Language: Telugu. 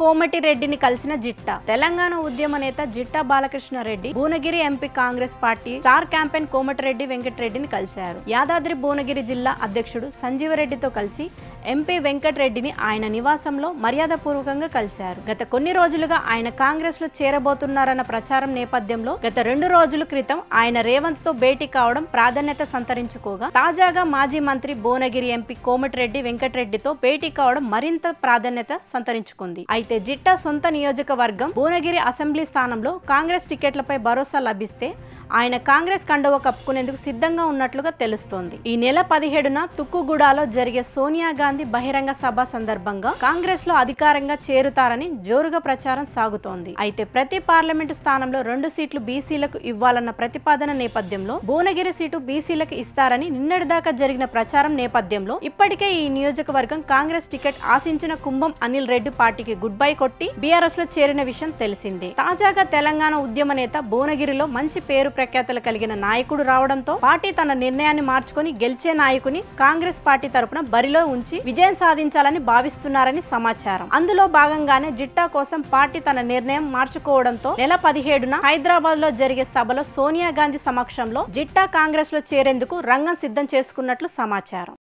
కోమటిరెడ్డిని కలిసిన జిట్టా తెలంగాణ ఉద్యమ నేత Jitta Balakrishnareddy Bhuvanagiri MP Congress party star campaign Komatireddy వెంకటరెడ్డిని కలిశారు యాదాద్రి భువనగిరి జిల్లా అధ్యక్షుడు సంజీవరెడ్డితో కలిసి ఎంపీ వెంకటరెడ్డిని ఆయన నివాసంలో మర్యాదపూర్వకంగా కలిశారు గత కొన్ని రోజులుగా ఆయన కాంగ్రెస్ లో చేరబోతున్నారన్న ప్రచారం నేపథ్యంలో గత రెండు రోజుల క్రితం ఆయన రేవంత్ తో భేటీ కావడం ప్రాధాన్యత సంతరించుకోగా తాజాగా మాజీ మంత్రి భువనగిరి ఎంపీ కోమటిరెడ్డి వెంకటరెడ్డితో భేటీ కావడం మరింత ప్రాధాన్యత సంతరించుకుంది అయితే జిట్టా సొంత నియోజకవర్గం భువనగిరి అసెంబ్లీ స్థానంలో కాంగ్రెస్ టికెట్లపై భరోసా లభిస్తే ఆయన కాంగ్రెస్ కండువ కప్పుకునేందుకు సిద్ధంగా ఉన్నట్లుగా తెలుస్తోంది ఈ నెల పదిహేడున తుక్కుగూడలో జరిగే సోనియా గాంధీ బహిరంగ సభ సందర్భంగా కాంగ్రెస్ లో అధికారంగా చేరుతారని జోరుగా ప్రచారం సాగుతోంది అయితే ప్రతి పార్లమెంటు స్థానంలో రెండు సీట్లు బీసీలకు ఇవ్వాలన్న ప్రతిపాదన నేపథ్యంలో భువనగిరి సీటు బీసీలకు ఇస్తారని నిన్నటిదాకా జరిగిన ప్రచారం నేపథ్యంలో ఇప్పటికే ఈ నియోజకవర్గం కాంగ్రెస్ టికెట్ ఆశించిన కుంభం అనిల్ రెడ్డి పార్టీకి గుడ్ బై కొట్టి బీఆర్ఎస్ లో చేరిన విషయం తెలిసిందే తాజాగా తెలంగాణ ఉద్యమ నేత భువనగిరిలో మంచి పేరు ప్రఖ్యాతలు కలిగిన నాయకుడు రావడంతో పార్టీ తన నిర్ణయాన్ని మార్చుకొని గెలిచే నాయకుని కాంగ్రెస్ పార్టీ తరపున బరిలో ఉంచి విజయం సాధించాలని భావిస్తున్నారని సమాచారం అందులో భాగంగానే జిట్టా కోసం పార్టీ తన నిర్ణయం మార్చుకోవడంతో నెల పదిహేడున హైదరాబాద్ లో జరిగే సభలో సోనియా గాంధీ సమక్షంలో జిట్టా కాంగ్రెస్ లో చేరేందుకు రంగం సిద్ధం చేసుకున్నట్లు సమాచారం